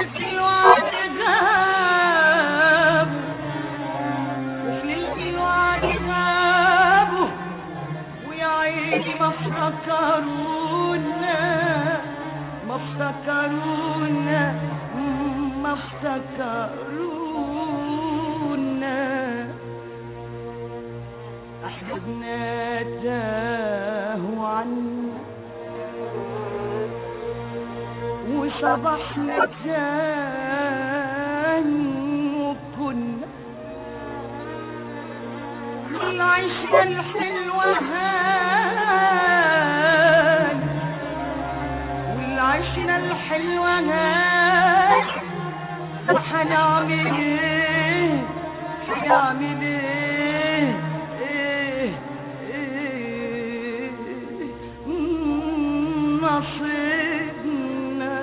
الوعد غابوا وفي ليلة الوعد غابوا ويا عيني ما افتكرونا ما افتكرونا ما افتكرونا أحبابنا تاهوا عنا وصبحنا تاني وكنا العشرة الحلوة هان والعشرة الحلوة هان وحنعمل ايه حنعمل ايه ايه ايه مم، نصيبنا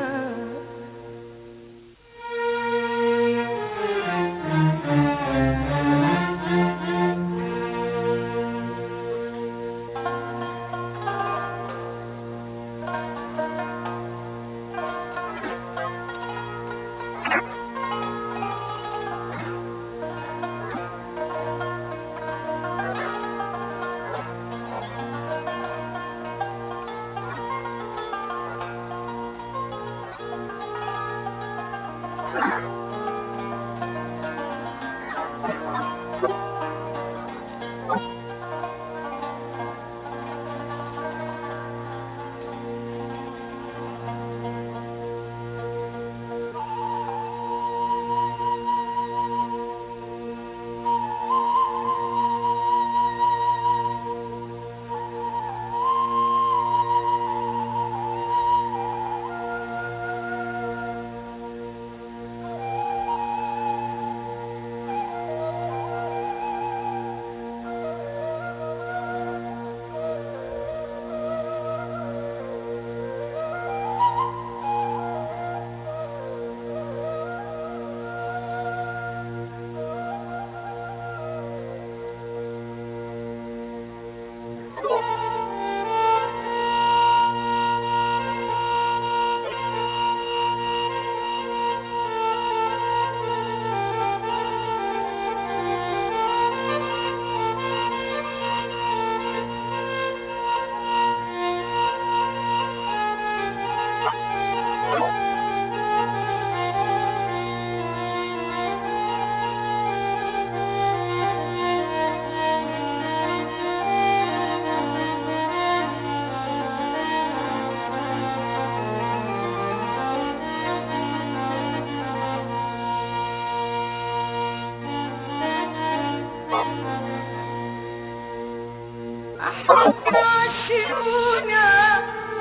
عاشقونا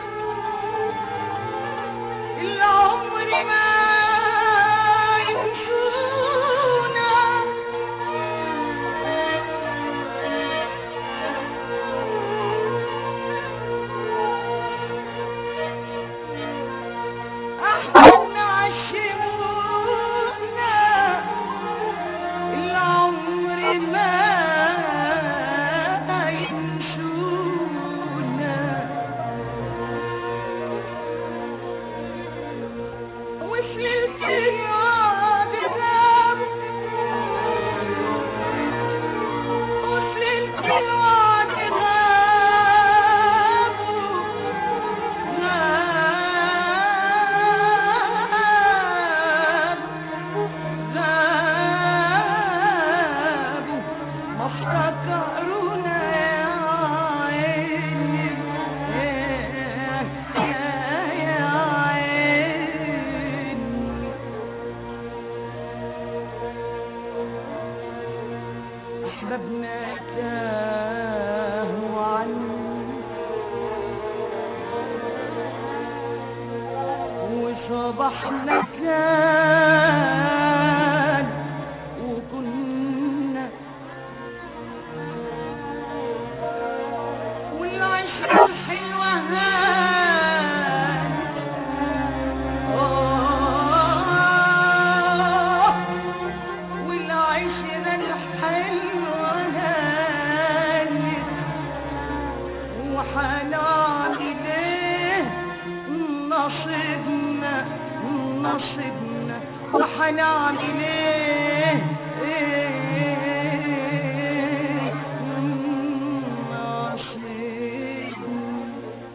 العمر ما يمشونا أحبابنا عاشقونا العمر ما يمشونا وصلت الوعد غاب وصلت الوعد غاب غاب غابوا ما افتكرونا يا عيني يا يا عيني أحبابنا تاهوا عني وصبحنا كان وكنا والعشرة الحلوة هان آه والعشرة الحلوة هانت وحنعمل ايه نصيبنا نصيبنا وحنعمل ايه ايه نصيبنا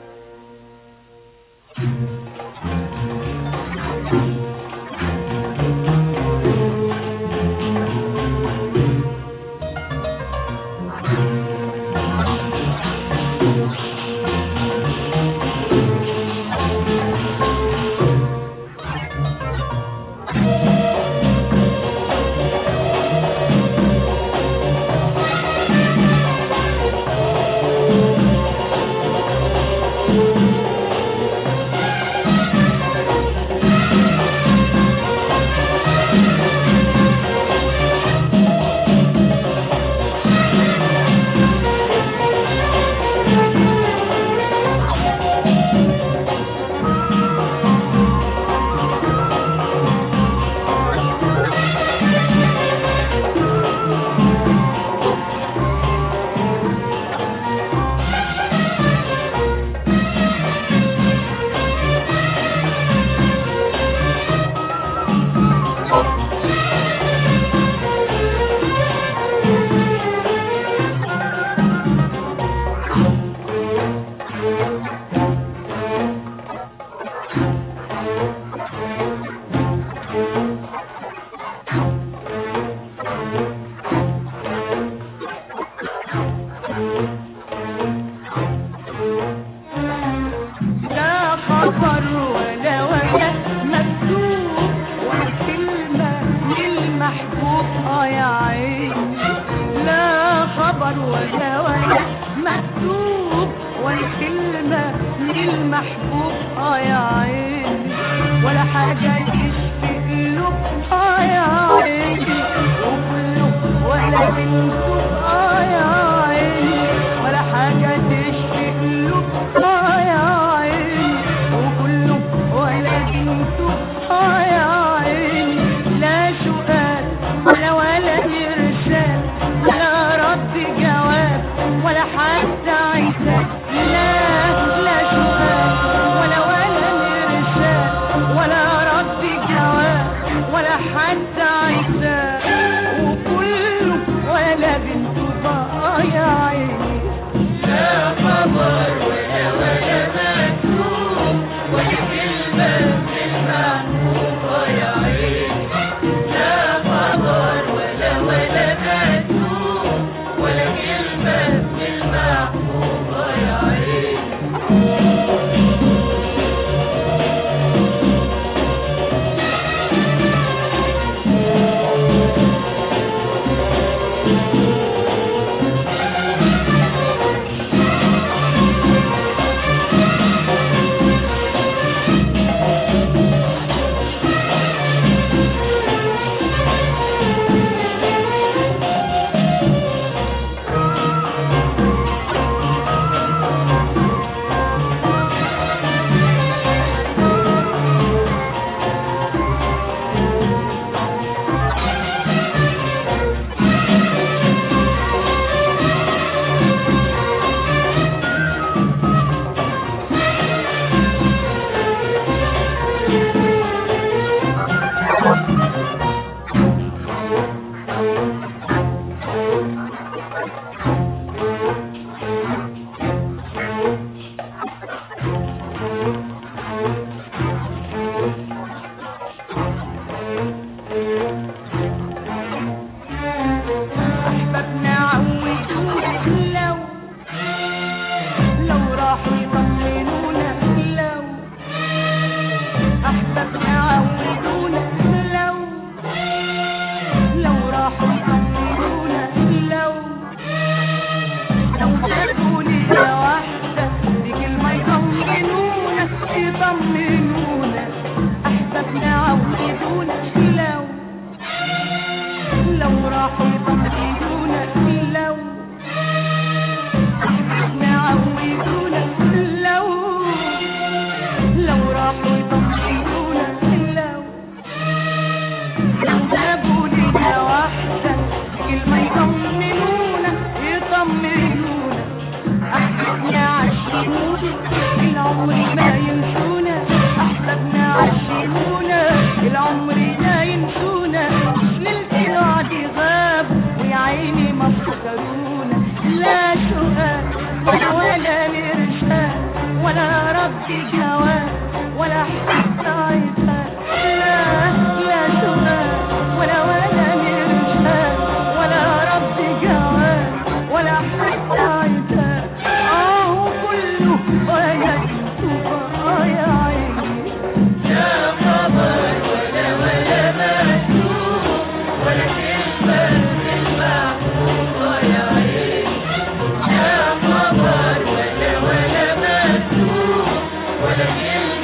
لا خبر ولا ولا مكتوب ولا كلمة للمحبوب اه يا عيني لا خبر ولا ولا مكتوب ولا كلمة للمحبوب اه يا عيني ولا حاجة تشفي قلوب اه يا عيني وكله ولا بنته اه يا عيني ولا حاجة تشفي قلوب اه يا عيني وكله ولا بنته اه يا عيني لا سؤال ولا ولا إرسال ولا رد جواب ولا حتى عتاب لا لا سؤال ولا ولا إرسال ولا رد جواب ولا حتى عتاب وكله ولا بنت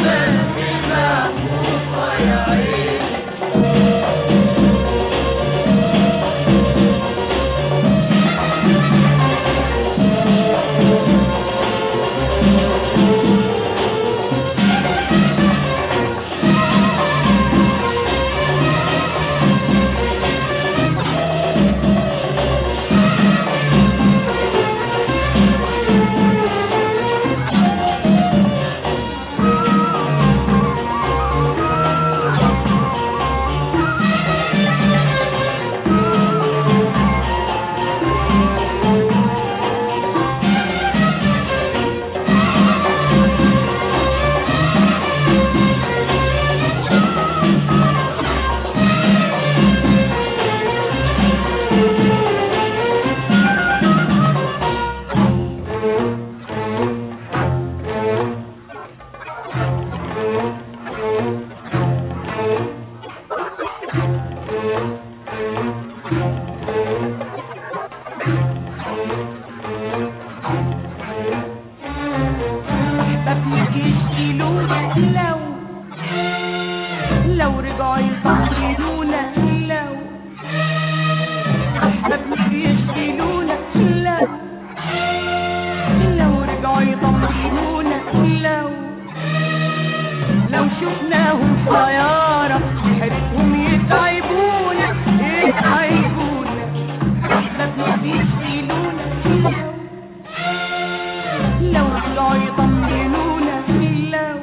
الكلمة المحبوبة يا عيني أحبابك يشيلونا لو لو رجعوا يطمنونا لو أحبابك يشيلونا لو لو رجعوا يطمنونا لو لو شفناهم طيارة حيرتهم يتعبونا يتعبونا أحبابنا يشيلونا لو لو رجعوا يطمنونا لو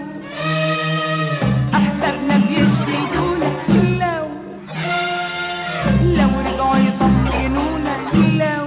أحبابنا بيشهدونا لو لو رجعوا يطمنونا لو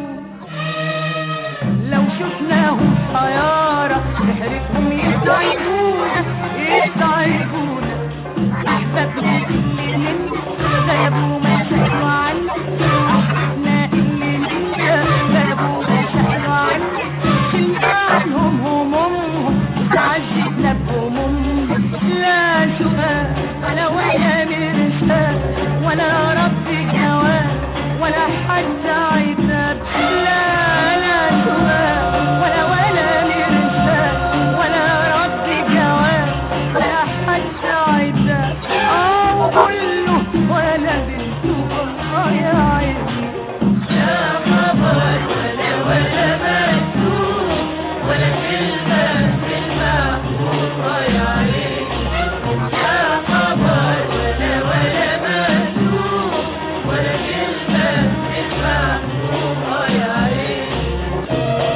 لو شفناهم طيارة سحرتهم يتعبونا يتعبونا أحبابنا اللي منا غيبوا ما شاءوا عنا أحبابنا اللي منا غيبوا ما شاءوا عنا شلنا عنهم همومهم تعجبنا بهمومهم لا سؤال ولا ولا مرسال ولا رد جواب ولا حتى عتاب لا لا سؤال ولا ولا مرسال ولا رد جواب ولا حتى عتاب اه كله ولا بنته اه يا عيني لا خبر ولا ولا مكتوب ولا كلمة كلمة محبوبة يا عيني لا خبر ولا ولا مكتوب ولا كلمة كلمة محبوبة يا عيني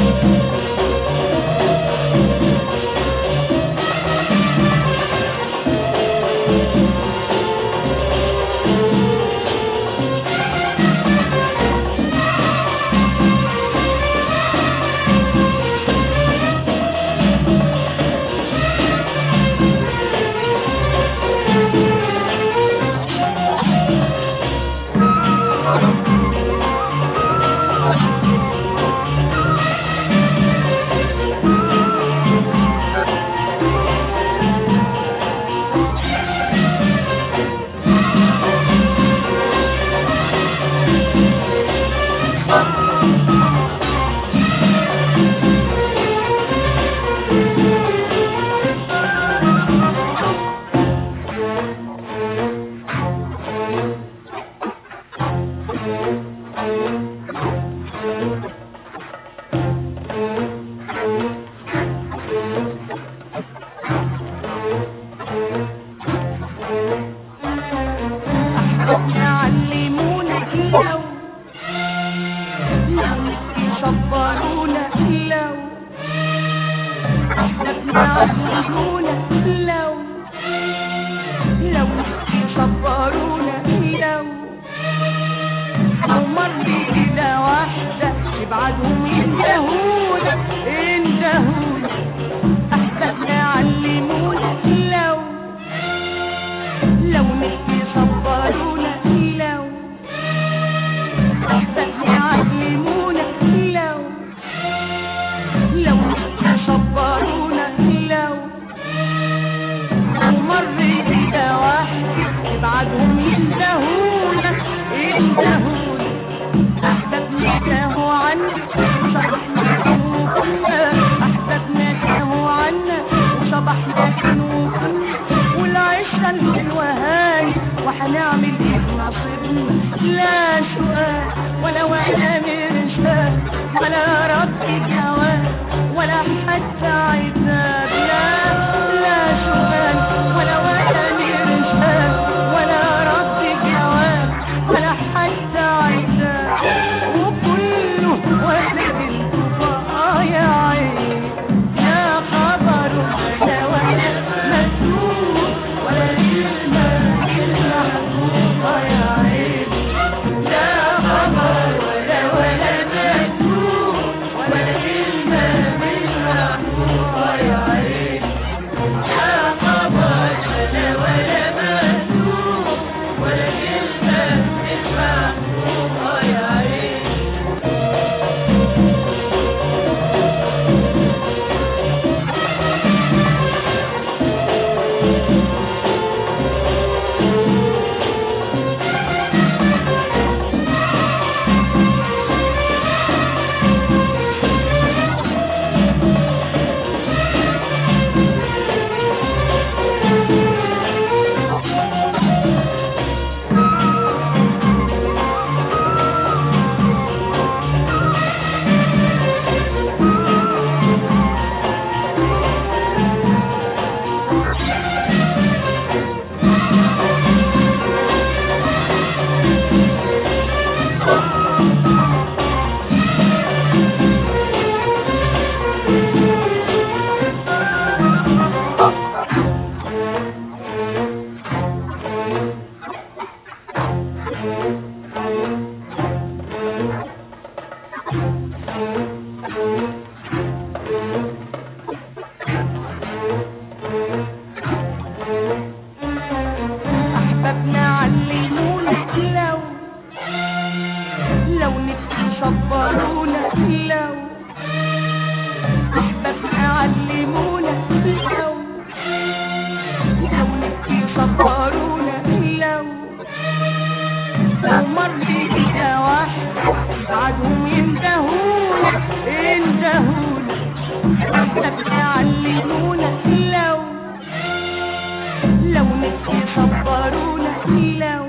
أحبابنا علمونا لو لو يصبرونا لو أحبابنا علمونا لو لو يصبرونا لو لو مر كده واحدة يبعدهم يندهونا يندهونا أحبابنا علمونا لو لو نسي صبرونا لو أحبابنا علمونا لو لو نسي صبرونا لو ومر كده واحد يبعدهم يندهونا يندهونا أحبابنا تاهوا عنا وصبحنا كانوا كنا أحبابنا تاهوا عنا وصبحنا كانوا لا سؤال ولا ولا مرسال ولا رد جواب ولا حتى عتاب لا لا سؤال ولا ولا مرسال ولا رد جواب ولا حتى عتاب وكله ولد الكفار يا عيني يا خبر ولا ولا مسؤول ولا كلمة إلا حقوق يا عيني لا خبر ولا ولا مسؤول ولا كلمة إلا حقوق يا عيني لا خبر ولا ولا مسؤول ولا كلمة إلا حقوق يا عيني أحبابنا علمونا لو لو نفسي صبرونا لو أحبابنا علمونا لو لو نفسي صبرونا لو لو مر بينا واحد بعدهم يندهونا يندهونا أحبابنا علمونا لو لو نفسي صبرونا لو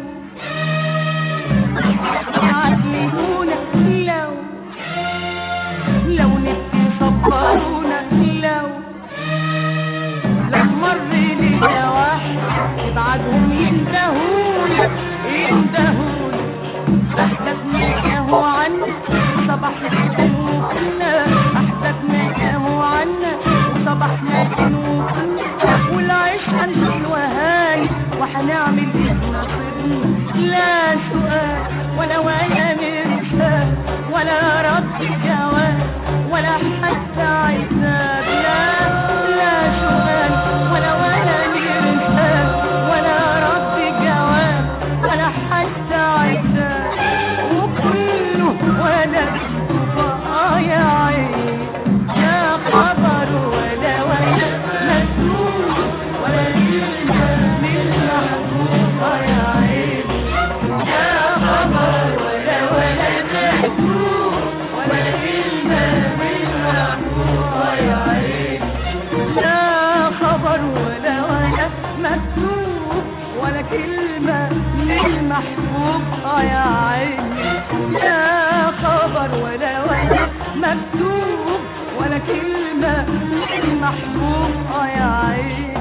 يعلمونا لو لو نفسي صبرونا لو لو مر لينا واحد بعدهم يندهونا يندهونا أحبابنا كانوا عنا صباحنا كانوا كنا أحبابنا كانوا عنا وصباحنا كانوا كنا والعيش هنشيل وهاني وهنعمل إيه نصيبنا لا سؤال ولا ولا مرسال ولا رد جواب ولا حتى عتاب لا لا سؤال ولا ولا مرسال ولا رد جواب ولا حتى عتاب وكله ولا آه يا عيني يا خبر ولا ولا مسؤول ولا كلمة من محبوبة يا عيني يا خبر ولا ولا مسؤول ولا كلمة من محبوبة يا عيني لا خبر ولا ولا مكتوب ولا كلمة للمحبوب اه يا عيني لا خبر ولا ولا مكتوب ولا كلمة للمحبوب اه يا عيني